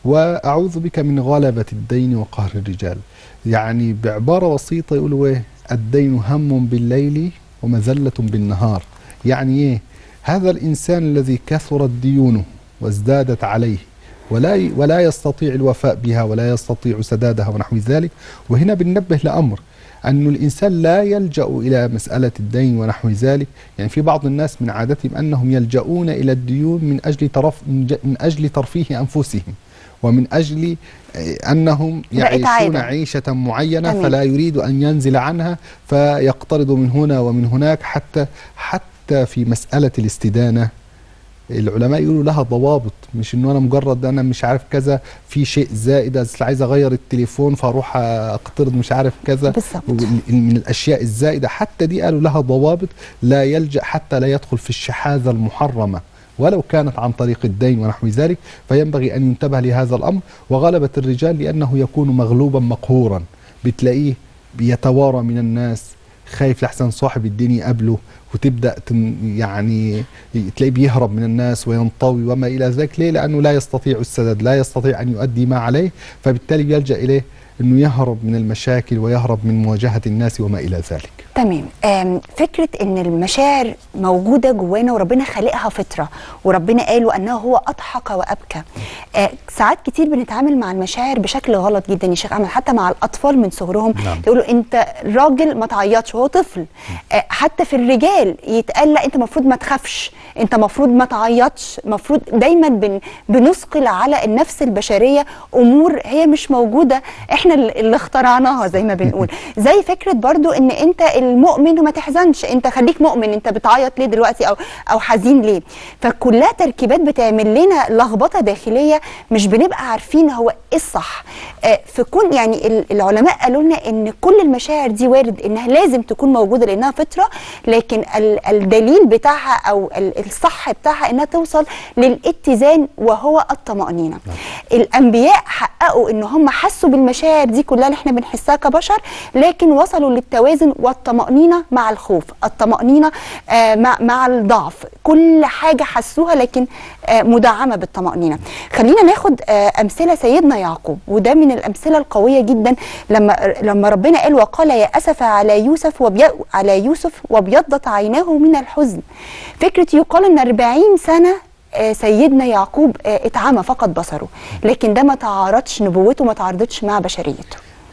وأعوذ بك من غلبة الدين وقهر الرجال يعني بعبارة بسيطة يقولوا إيه الدين هم بالليل ومذلة بالنهار يعني إيه هذا الإنسان الذي كثرت ديونه وازدادت عليه ولا ي- ولا يستطيع الوفاء بها ولا يستطيع سدادها ونحو ذلك وهنا بننبه لأمر أن الإنسان لا يلجأ إلى مسألة الدين ونحو ذلك يعني في بعض الناس من عادتهم أنهم يلجؤون إلى الديون من أجل ترف من, ج- من أجل ترفيه أنفسهم ومن أجل آه، أنهم بقت يعيشون عادة. عيشة معينة تمام. فلا يريد أن ينزل عنها فيقترض من هنا ومن هناك حتى حتى في مسألة الاستدانة العلماء يقولوا لها ضوابط مش انه انا مجرد انا مش عارف كذا في شيء زائد أصل عايز اغير التليفون فاروح اقترض مش عارف كذا بالظبط. وال- من الاشياء الزائده حتى دي قالوا لها ضوابط لا يلجا حتى لا يدخل في الشحاذه المحرمه ولو كانت عن طريق الدين ونحو ذلك فينبغي ان ينتبه لهذا الامر وغلبه الرجال لانه يكون مغلوبا مقهورا بتلاقيه بيتوارى من الناس خايف لحسن صاحب الدين يقابله وتبدا تن يعني تلاقيه بيهرب من الناس وينطوي وما الى ذلك ليه؟ لانه لا يستطيع السداد، لا يستطيع ان يؤدي ما عليه، فبالتالي بيلجا اليه انه يهرب من المشاكل ويهرب من مواجهه الناس وما الى ذلك. تمام آم، فكرة ان المشاعر موجودة جوانا وربنا خالقها فطرة وربنا قال وانه هو اضحك وابكى آه، ساعات كتير بنتعامل مع المشاعر بشكل غلط جدا يا شيخ احمد حتى مع الاطفال من صغرهم نعم. يقولوا انت راجل ما تعيطش هو طفل آه، حتى في الرجال يتقال لا انت المفروض ما تخافش انت المفروض ما تعيطش المفروض دايما بن بنثقل على النفس البشريه امور هي مش موجوده احنا اللي اللي اخترعناها زي ما بنقول زي فكره برضو ان انت المؤمن وما تحزنش انت خليك مؤمن انت بتعيط ليه دلوقتي او او حزين ليه فكلها تركيبات بتعمل لنا لخبطه داخليه مش بنبقى عارفين هو ايه الصح آه، في كل يعني ال- العلماء قالوا لنا ان كل المشاعر دي وارد انها لازم تكون موجوده لانها فطره لكن ال- الدليل بتاعها او ال- الصح بتاعها انها توصل للاتزان وهو الطمانينه الانبياء حققوا ان هم حسوا بالمشاعر دي كلها اللي احنا بنحسها كبشر لكن وصلوا للتوازن والطمانينه مع الخوف الطمانينه آه، مع مع الضعف كل حاجه حسوها لكن آه، مدعمه بالطمانينه خلينا ناخد آه، امثله سيدنا يعقوب وده من الامثله القويه جدا لما لما ربنا قال وقال يا اسف على يوسف وبي على يوسف وابيضت عيناه من الحزن فكره يقال ان 40 سنه آه، سيدنا يعقوب آه، اتعمى فقط بصره لكن ده ما تعارضش نبوته ما تعارضتش مع بشريته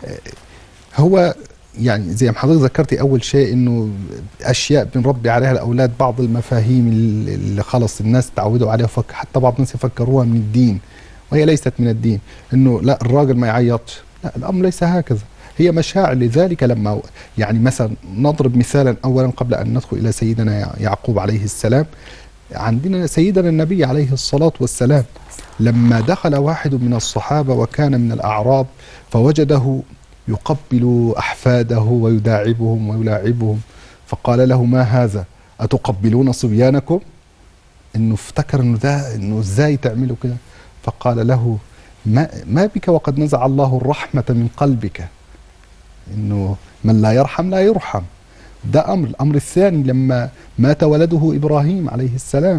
هو يعني زي ما حضرتك ذكرتي اول شيء انه اشياء بنربي عليها الاولاد بعض المفاهيم اللي اللي خلص الناس تعودوا عليها فك حتى بعض الناس يفكروها من الدين وهي ليست من الدين انه لا الراجل ما يعيطش لا الامر ليس هكذا هي مشاعر لذلك لما يعني مثلا نضرب مثالا اولا قبل ان ندخل الى سيدنا يعقوب عليه السلام عندنا سيدنا النبي عليه الصلاه والسلام لما دخل واحد من الصحابه وكان من الاعراب فوجده يقبل احفاده ويداعبهم ويلاعبهم فقال له ما هذا اتقبلون صبيانكم انه افتكر انه ده انه ازاي تعملوا كده فقال له ما ما بك وقد نزع الله الرحمه من قلبك انه من لا يرحم لا يرحم ده امر الامر الثاني لما مات ولده ابراهيم عليه السلام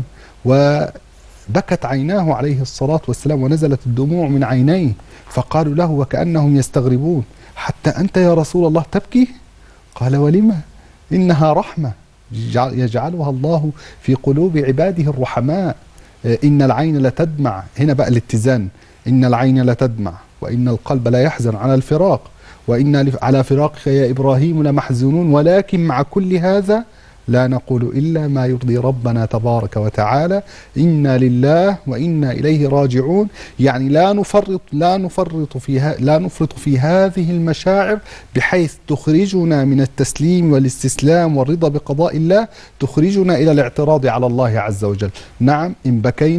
وبكت عيناه عليه الصلاه والسلام ونزلت الدموع من عينيه فقالوا له وكانهم يستغربون حتى انت يا رسول الله تبكي قال ولم انها رحمه يجعل- يجعلها الله في قلوب عباده الرحماء آه، ان العين لتدمع هنا بقى الاتزان ان العين لتدمع وان القلب لا يحزن على الفراق وإنا لف- على فراقك يا إبراهيم لمحزونون ولكن مع كل هذا لا نقول إلا ما يرضي ربنا تبارك وتعالى إنا لله وإنا إليه راجعون يعني لا نفرط لا نفرط فيها لا نفرط في هذه المشاعر بحيث تخرجنا من التسليم والاستسلام والرضا بقضاء الله تخرجنا إلى الاعتراض على الله عز وجل نعم إن بكينا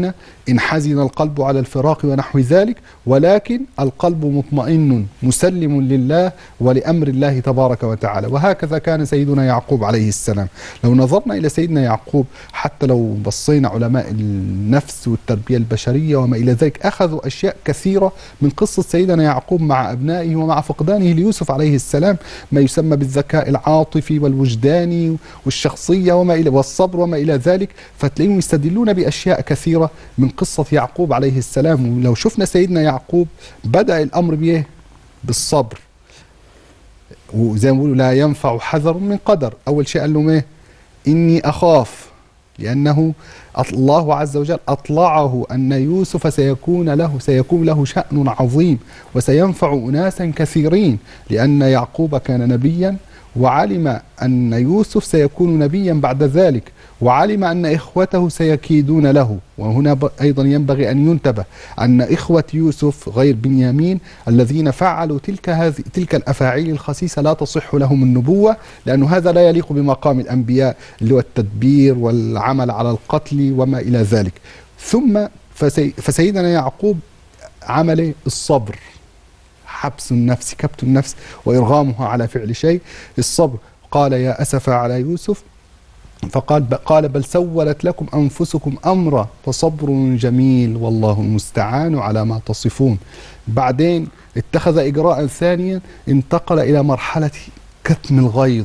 إن حزن القلب على الفراق ونحو ذلك ولكن القلب مطمئن مسلم لله ولأمر الله تبارك وتعالى وهكذا كان سيدنا يعقوب عليه السلام لو نظرنا إلى سيدنا يعقوب حتى لو بصينا علماء النفس والتربية البشرية وما إلى ذلك أخذوا أشياء كثيرة من قصة سيدنا يعقوب مع أبنائه ومع فقدانه ليوسف عليه السلام ما يسمى بالذكاء العاطفي والوجداني والشخصية وما إلى والصبر وما إلى ذلك فتلاقيهم يستدلون بأشياء كثيرة من قصة يعقوب عليه السلام ولو شفنا سيدنا يعقوب بدأ الأمر بإيه؟ بالصبر وزي ما بيقولوا لا ينفع حذر من قدر أول شيء قال لهم إيه؟ إني أخاف لأنه أط- الله عز وجل أطلعه أن يوسف سيكون له سيكون له شأن عظيم وسينفع أناسا كثيرين لأن يعقوب كان نبيا وعلم أن يوسف سيكون نبيا بعد ذلك وعلم أن إخوته سيكيدون له وهنا ب- أيضا ينبغي أن ينتبه أن إخوة يوسف غير بنيامين الذين فعلوا تلك هذه تلك الأفاعيل الخسيسة لا تصح لهم النبوة لأن هذا لا يليق بمقام الأنبياء اللي هو التدبير والعمل على القتل وما إلى ذلك ثم فسي فسيدنا يعقوب عمل إيه؟ الصبر حبس النفس كبت النفس وإرغامها على فعل شيء الصبر قال يا أسف على يوسف فقال ب- قال بل سولت لكم أنفسكم أمرا فصبر جميل والله المستعان على ما تصفون بعدين اتخذ إجراء ثانيا انتقل إلى مرحلة كتم الغيظ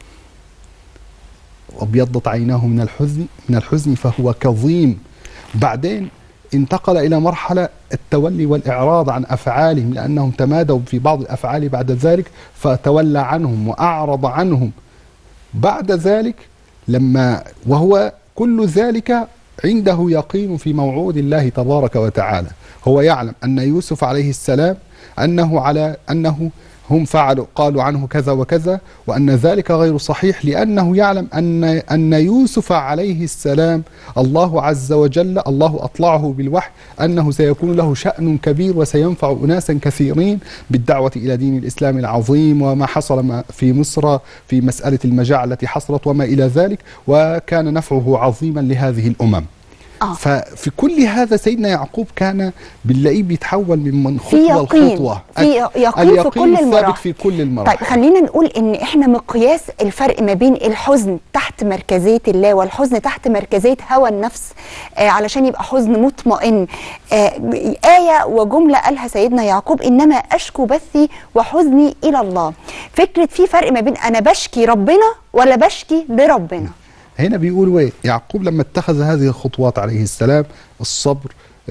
وابيضت عيناه من الحزن من الحزن فهو كظيم بعدين انتقل الى مرحله التولي والاعراض عن افعالهم لانهم تمادوا في بعض الافعال بعد ذلك فتولى عنهم واعرض عنهم بعد ذلك لما وهو كل ذلك عنده يقين في موعود الله تبارك وتعالى هو يعلم ان يوسف عليه السلام انه على انه هم فعلوا قالوا عنه كذا وكذا وان ذلك غير صحيح لانه يعلم ان ان يوسف عليه السلام الله عز وجل الله اطلعه بالوحي انه سيكون له شان كبير وسينفع اناسا كثيرين بالدعوه الى دين الاسلام العظيم وما حصل ما في مصر في مساله المجاعه التي حصلت وما الى ذلك وكان نفعه عظيما لهذه الامم. آه. ففي كل هذا سيدنا يعقوب كان بنلاقيه بيتحول من من في خطوه يقين لخطوه في يقين في كل ثابت المراحل في كل المراحل طيب خلينا نقول ان احنا مقياس الفرق ما بين الحزن تحت مركزيه الله والحزن تحت مركزيه هوى النفس آه علشان يبقى حزن مطمئن آه ايه وجمله قالها سيدنا يعقوب انما اشكو بثي وحزني الى الله فكره في فرق ما بين انا بشكي ربنا ولا بشكي لربنا هنا بيقول ايه يعقوب لما اتخذ هذه الخطوات عليه السلام الصبر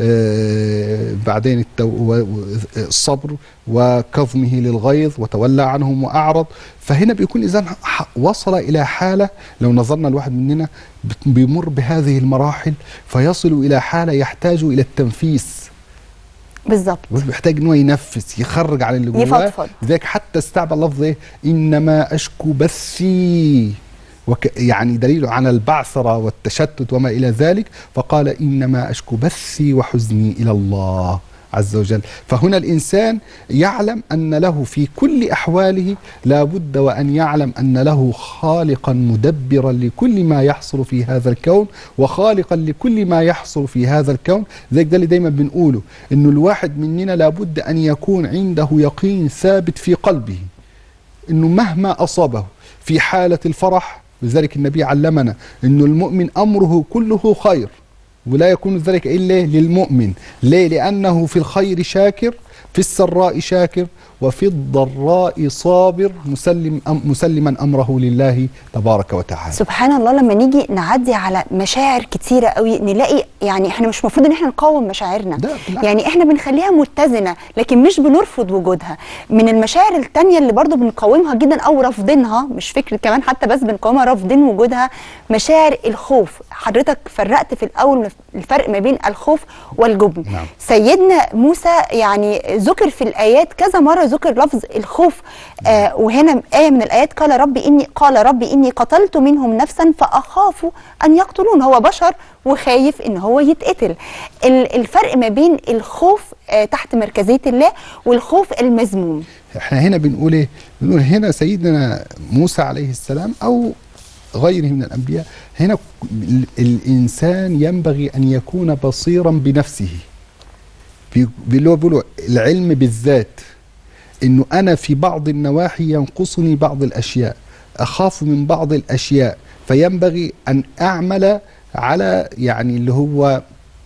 آه بعدين التو و- و- الصبر وكظمه للغيظ وتولى عنهم واعرض فهنا بيكون اذا ح- وصل الى حاله لو نظرنا الواحد مننا بت- بيمر بهذه المراحل فيصل الى حاله يحتاج الى التنفيس بالظبط بيحتاج ان هو ينفس يخرج عن اللي جواه يفضفض. لذلك حتى استعمل لفظ ايه انما اشكو بثي وك يعني دليل على البعثره والتشتت وما الى ذلك فقال انما اشكو بثي وحزني الى الله عز وجل فهنا الانسان يعلم ان له في كل احواله لا بد وان يعلم ان له خالقا مدبرا لكل ما يحصل في هذا الكون وخالقا لكل ما يحصل في هذا الكون ذلك ده اللي دايما بنقوله انه الواحد مننا لابد ان يكون عنده يقين ثابت في قلبه انه مهما اصابه في حاله الفرح لذلك النبي علمنا انه المؤمن امره كله خير ولا يكون ذلك الا للمؤمن ليه لانه في الخير شاكر في السراء شاكر وفي الضراء صابر مسلم أم مسلما امره لله تبارك وتعالى سبحان الله لما نيجي نعدي على مشاعر كتيره قوي نلاقي يعني احنا مش المفروض ان احنا نقاوم مشاعرنا ده بالعكس. يعني احنا بنخليها متزنه لكن مش بنرفض وجودها من المشاعر التانية اللي برضو بنقاومها جدا او رافضينها مش فكره كمان حتى بس بنقاومها رافضين وجودها مشاعر الخوف حضرتك فرقت في الاول الفرق ما بين الخوف والجبن نعم. سيدنا موسى يعني ذكر في الايات كذا مره ذكر لفظ الخوف آه وهنا ايه من الايات قال ربي اني قال ربي اني قتلت منهم نفسا فاخاف ان يقتلون هو بشر وخايف ان هو يتقتل ال- الفرق ما بين الخوف آه تحت مركزيه الله والخوف المذموم احنا هنا بنقول ايه بنقول هنا سيدنا موسى عليه السلام او غيره من الانبياء هنا ال- الانسان ينبغي ان يكون بصيرا بنفسه بي- اللي هو بيقولوا العلم بالذات انه انا في بعض النواحي ينقصني بعض الاشياء اخاف من بعض الاشياء فينبغي ان اعمل على يعني اللي هو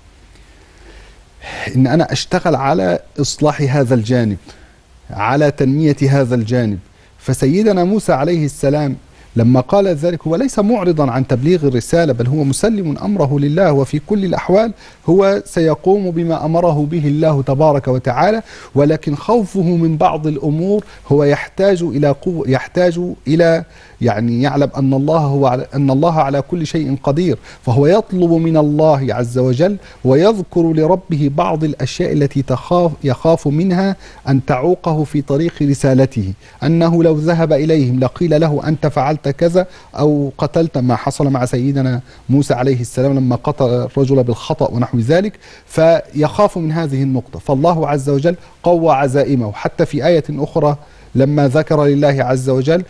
ان انا اشتغل على اصلاح هذا الجانب على تنميه هذا الجانب فسيدنا موسى عليه السلام لما قال ذلك هو ليس معرضا عن تبليغ الرساله بل هو مسلم امره لله وفي كل الاحوال هو سيقوم بما امره به الله تبارك وتعالى ولكن خوفه من بعض الامور هو يحتاج الى قوه يحتاج الى يعني يعلم ان الله هو على ان الله على كل شيء قدير فهو يطلب من الله عز وجل ويذكر لربه بعض الاشياء التي تخاف يخاف منها ان تعوقه في طريق رسالته انه لو ذهب اليهم لقيل له انت فعلت كذا او قتلت ما حصل مع سيدنا موسى عليه السلام لما قتل الرجل بالخطا ونحو ذلك فيخاف من هذه النقطه فالله عز وجل قوى عزائمه حتى في ايه اخرى لما ذكر لله عز وجل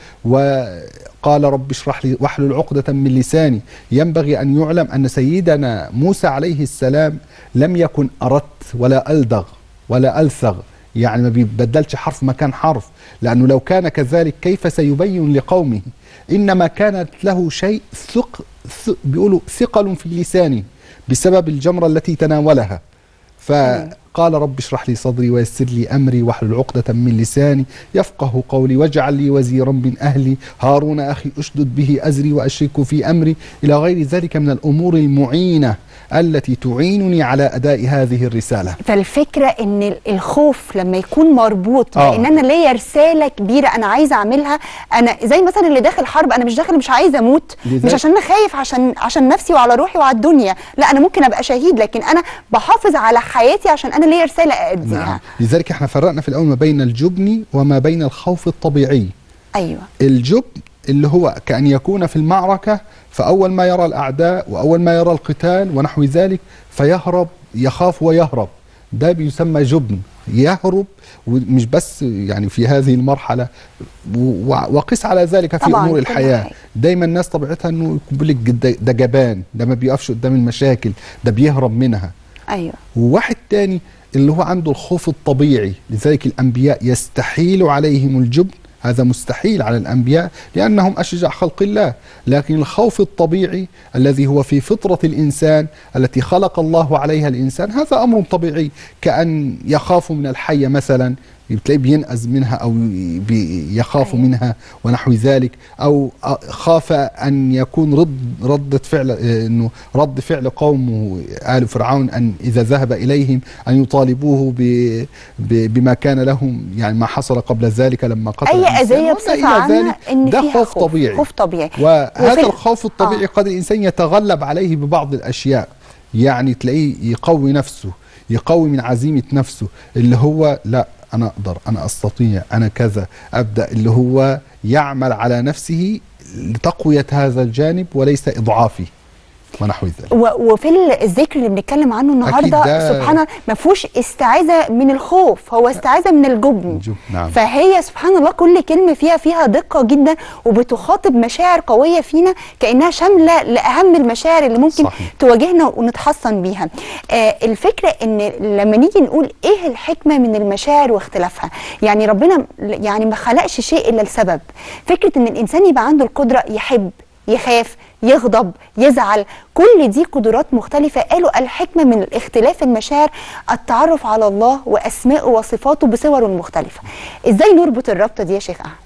وقال رب اشرح لي واحلل عقدة من لساني ينبغي أن يعلم أن سيدنا موسى عليه السلام لم يكن أردت ولا ألدغ ولا ألثغ يعني ما بيبدلش حرف مكان حرف لأنه لو كان كذلك كيف سيبين لقومه إنما كانت له شيء ثق ث- بيقولوا ثقل في لسانه بسبب الجمرة التي تناولها فقال رب اشرح لي صدري ويسر لي امري واحلل عقدة من لساني يفقه قولي واجعل لي وزيرا من اهلي هارون اخي اشدد به ازري واشركه في امري الى غير ذلك من الامور المعينة التي تعينني على اداء هذه الرسالة فالفكره ان ال- الخوف لما يكون مربوط آه. بان انا ليا رساله كبيره انا عايزه اعملها انا زي مثلا اللي داخل حرب انا مش داخل مش عايزه اموت لذلك- مش عشان انا خايف عشان عشان نفسي وعلى روحي وعلى الدنيا لا انا ممكن ابقى شهيد لكن انا بحافظ على حياتي عشان انا ليا رساله ااديها لذلك احنا فرقنا في الاول ما بين الجبن وما بين الخوف الطبيعي ايوه الجبن اللي هو كأن يكون في المعركة فأول ما يرى الأعداء وأول ما يرى القتال ونحو ذلك فيهرب يخاف ويهرب ده بيسمى جبن يهرب ومش بس يعني في هذه المرحلة و- وقس على ذلك في طبعاً، أمور كل الحياة حاجة. دايما الناس طبيعتها أنه يقول لك ده ده جبان ده ما بيقفش قدام المشاكل ده بيهرب منها ايوه وواحد تاني اللي هو عنده الخوف الطبيعي لذلك الأنبياء يستحيل عليهم الجبن هذا مستحيل على الأنبياء لأنهم أشجع خلق الله لكن الخوف الطبيعي الذي هو في فطرة الإنسان التي خلق الله عليها الإنسان هذا أمر طبيعي كأن يخاف من الحية مثلا بتلاقيه بينأز منها أو بي- يخاف أيوة. منها ونحو ذلك أو أ- خاف أن يكون رد ردة فعل آه، أنه رد فعل قومه آل فرعون أن إذا ذهب إليهم أن يطالبوه ب ب بما كان لهم يعني ما حصل قبل ذلك لما قتل اي الإنسان اذيه وما بصفه إلى عامه ذلك. ان ده فيها خوف طبيعي خوف طبيعي وهذا وفي ال- الخوف الطبيعي آه. قد الإنسان يتغلب عليه ببعض الأشياء يعني تلاقيه يقوي نفسه يقوي من عزيمة نفسه اللي هو لا أنا أقدر أنا أستطيع أنا كذا أبدأ اللي هو يعمل على نفسه لتقوية هذا الجانب وليس إضعافه ونحو ذلك و- وفي الذكر اللي بنتكلم عنه النهارده ده- سبحان الله ما فيهوش استعاذه من الخوف هو استعاذه من الجبن الجبن، نعم. فهي سبحان الله كل كلمه فيها فيها دقه جدا وبتخاطب مشاعر قويه فينا كانها شامله لاهم المشاعر اللي ممكن صحيح. تواجهنا ونتحصن بيها آه الفكره ان لما نيجي نقول ايه الحكمه من المشاعر واختلافها يعني ربنا يعني ما خلقش شيء الا لسبب فكره ان الانسان يبقى عنده القدره يحب يخاف يغضب يزعل كل دي قدرات مختلفة قالوا الحكمة من اختلاف المشاعر التعرف على الله وأسمائه وصفاته بصور مختلفة إزاي نربط الرابطة دي يا شيخ أحمد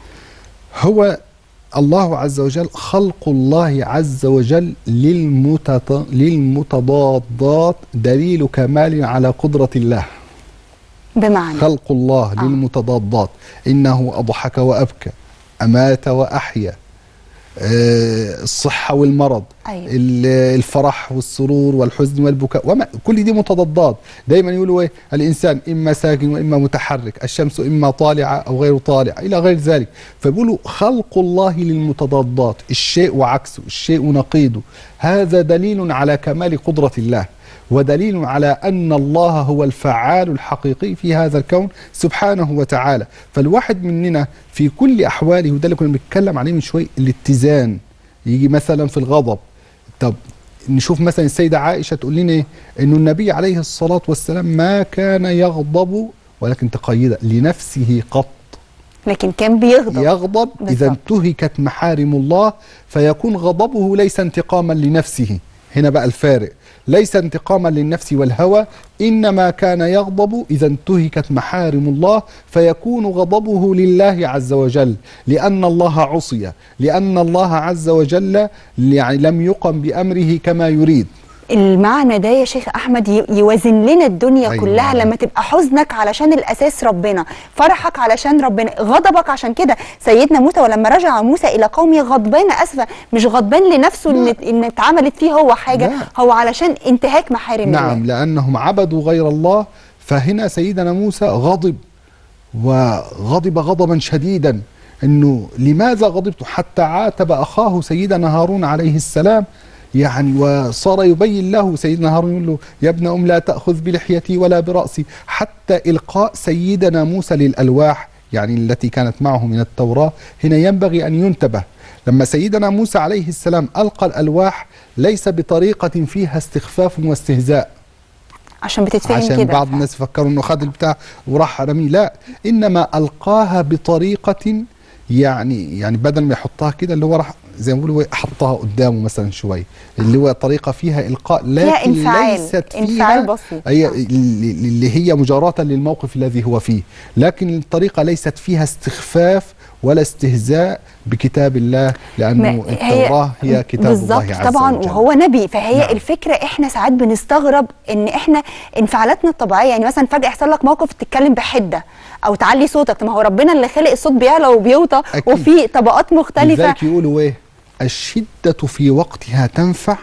هو الله عز وجل خلق الله عز وجل للمتط... للمتضادات دليل كمال على قدرة الله بمعنى خلق الله آه. للمتضادات إنه أضحك وأبكى أمات وأحيا آه، الصحة والمرض أيوة. ال- الفرح والسرور والحزن والبكاء وما كل دي متضادات دايما يقولوا ايه الانسان اما ساكن واما متحرك الشمس اما طالعه او غير طالعه الى غير ذلك فبيقولوا خلق الله للمتضادات الشيء وعكسه الشيء ونقيضه هذا دليل على كمال قدره الله ودليل على ان الله هو الفعال الحقيقي في هذا الكون سبحانه وتعالى فالواحد مننا في كل احواله وده اللي كنا بنتكلم عليه من شوي الاتزان يجي مثلا في الغضب طب نشوف مثلا السيدة عائشة تقول لنا إيه؟ إنه النبي عليه الصلاة والسلام ما كان يغضب ولكن تقيد لنفسه قط لكن كان بيغضب يغضب إذا بالظبط. انتهكت محارم الله فيكون غضبه ليس انتقاما لنفسه هنا بقى الفارق ليس انتقاما للنفس والهوى إنما كان يغضب إذا انتهكت محارم الله فيكون غضبه لله عز وجل لأن الله عصي لأن الله عز وجل يعني لم يقم بأمره كما يريد المعنى ده يا شيخ احمد ي- يوازن لنا الدنيا أيوة. أيوة. كلها لما تبقى حزنك علشان الاساس ربنا فرحك علشان ربنا غضبك عشان كده سيدنا موسى ولما رجع موسى الى قومه غضبان اسفه مش غضبان لنفسه ان ان اتعملت فيه هو حاجه لا. هو علشان انتهاك محارم نعم الله لأنهم عبدوا غير الله فهنا سيدنا موسى غضب وغضب غضبا شديدا انه لماذا غضبت حتى عاتب اخاه سيدنا هارون عليه السلام يعني وصار يبين له سيدنا هارون يقول له يا ابن ام لا تاخذ بلحيتي ولا براسي حتى القاء سيدنا موسى للالواح يعني التي كانت معه من التوراه هنا ينبغي ان ينتبه لما سيدنا موسى عليه السلام القى الالواح ليس بطريقه فيها استخفاف واستهزاء عشان بتتفهم عشان كده بعض الناس فكروا انه خد البتاع وراح رميه لا انما القاها بطريقه يعني يعني بدل ما يحطها كده اللي هو راح زي ما بيقولوا إيه، حطها قدامه مثلا شوي اللي هو طريقه فيها القاء لكن انفعال، ليست فيها انفعال بسيط. هي اللي هي مجاراة للموقف الذي هو فيه لكن الطريقه ليست فيها استخفاف ولا استهزاء بكتاب الله لانه ما- التوراه هي كتاب بالظبط الله عز طبعا وجل وهو نبي فهي نعم. الفكره احنا ساعات بنستغرب ان احنا انفعالاتنا الطبيعيه يعني مثلا فجاه يحصل لك موقف تتكلم بحده او تعلي صوتك طب ما هو ربنا اللي خلق الصوت بيعلى وبيوطى أكيد. وفي طبقات مختلفه لذلك يقولوا ايه الشدة في وقتها تنفع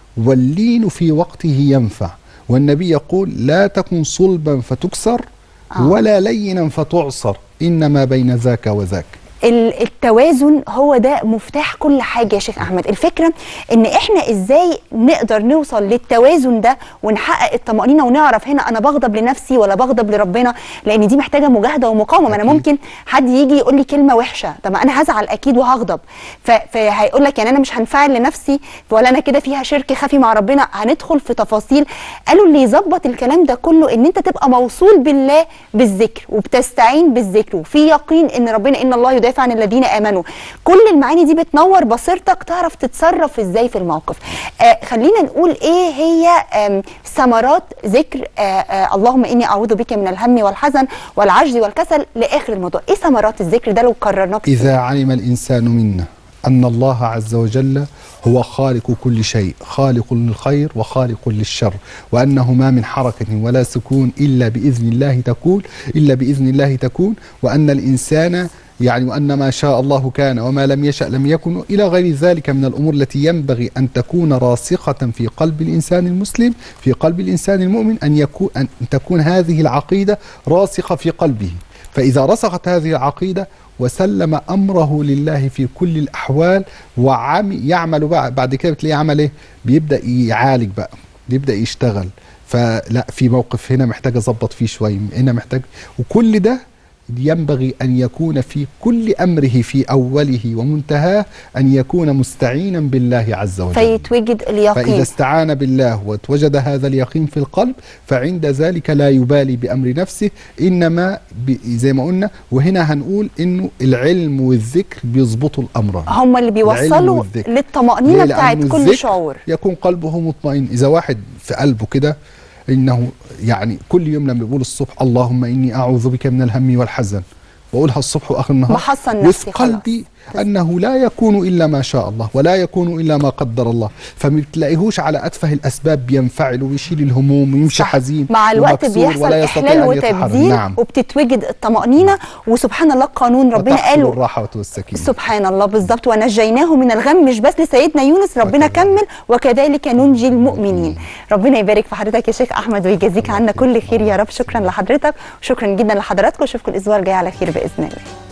واللين في وقته ينفع والنبي يقول لا تكن صلبا فتكسر آه. ولا لينا فتعصر إنما بين ذاك وذاك ال- التوازن هو ده مفتاح كل حاجه يا شيخ احمد الفكره ان احنا ازاي نقدر نوصل للتوازن ده ونحقق الطمانينه ونعرف هنا انا بغضب لنفسي ولا بغضب لربنا لان دي محتاجه مجاهده ومقاومه ما انا أكيد. ممكن حد يجي يقول لي كلمه وحشه طب ما انا هزعل اكيد وهغضب ف- فهيقول لك يعني انا مش هنفعل لنفسي ولا انا كده فيها شرك خفي مع ربنا هندخل في تفاصيل قالوا اللي يظبط الكلام ده كله ان انت تبقى موصول بالله بالذكر وبتستعين بالذكر وفي يقين ان ربنا ان الله يدافع عن الذين امنوا كل المعاني دي بتنور بصيرتك تعرف تتصرف ازاي في الموقف آه خلينا نقول ايه هي آم، ثمرات ذكر آه آه اللهم اني اعوذ بك من الهم والحزن والعجز والكسل لاخر الموضوع ايه ثمرات الذكر ده لو قررناه كتير؟ إذا علم الإنسان منا أن الله عز وجل هو خالق كل شيء خالق للخير وخالق للشر وأنه ما من حركة ولا سكون إلا بإذن الله تكون إلا بإذن الله تكون وأن الإنسان يعني وأن ما شاء الله كان وما لم يشأ لم يكن إلى غير ذلك من الأمور التي ينبغي أن تكون راسخة في قلب الإنسان المسلم في قلب الإنسان المؤمن أن يكون أن تكون هذه العقيدة راسخة في قلبه فإذا رسخت هذه العقيدة وسلم أمره لله في كل الأحوال وعم يعمل بقى بعد كده بتلاقيه عمل إيه؟ بيبدأ يعالج بقى بيبدأ يشتغل فلا في موقف هنا محتاج أظبط فيه شوية هنا محتاج وكل ده ينبغي أن يكون في كل أمره في أوله ومنتهاه أن يكون مستعينا بالله عز وجل فيتوجد فإذا اليقين استعان بالله وتوجد هذا اليقين في القلب فعند ذلك لا يبالي بأمر نفسه إنما ب- زي ما قلنا وهنا هنقول إنه العلم والذكر بيظبطوا الأمر هم اللي العلم بيوصلوا والذكر. للطمأنينة ليه؟ بتاعت لأنه كل الذكر شعور يكون قلبه مطمئن إذا واحد في قلبه كده إنه يعني كل يوم لما بيقول الصبح اللهم إني أعوذ بك من الهم والحزن بقولها الصبح واخر النهار بحصن نفسي وفي قلبي انه لا يكون الا ما شاء الله ولا يكون الا ما قدر الله فما بتلاقيهوش على اتفه الاسباب بينفعل ويشيل الهموم ويمشي صح. حزين مع الوقت ومكسور بيحصل ولا يستطيع احلال أن يتحرك. وتبديل نعم وبتتوجد الطمأنينة وسبحان الله قانون ربنا وتحصل قاله الراحه والسكينه سبحان الله بالظبط ونجيناه من الغم مش بس لسيدنا يونس ربنا وكذلك. كمل وكذلك ننجي المؤمنين ربنا يبارك في حضرتك يا شيخ احمد ويجازيك عنا كل خير يا رب شكرا لحضرتك وشكرا جدا لحضراتكم اشوفكم الاسبوع الجاي على خير باذن الله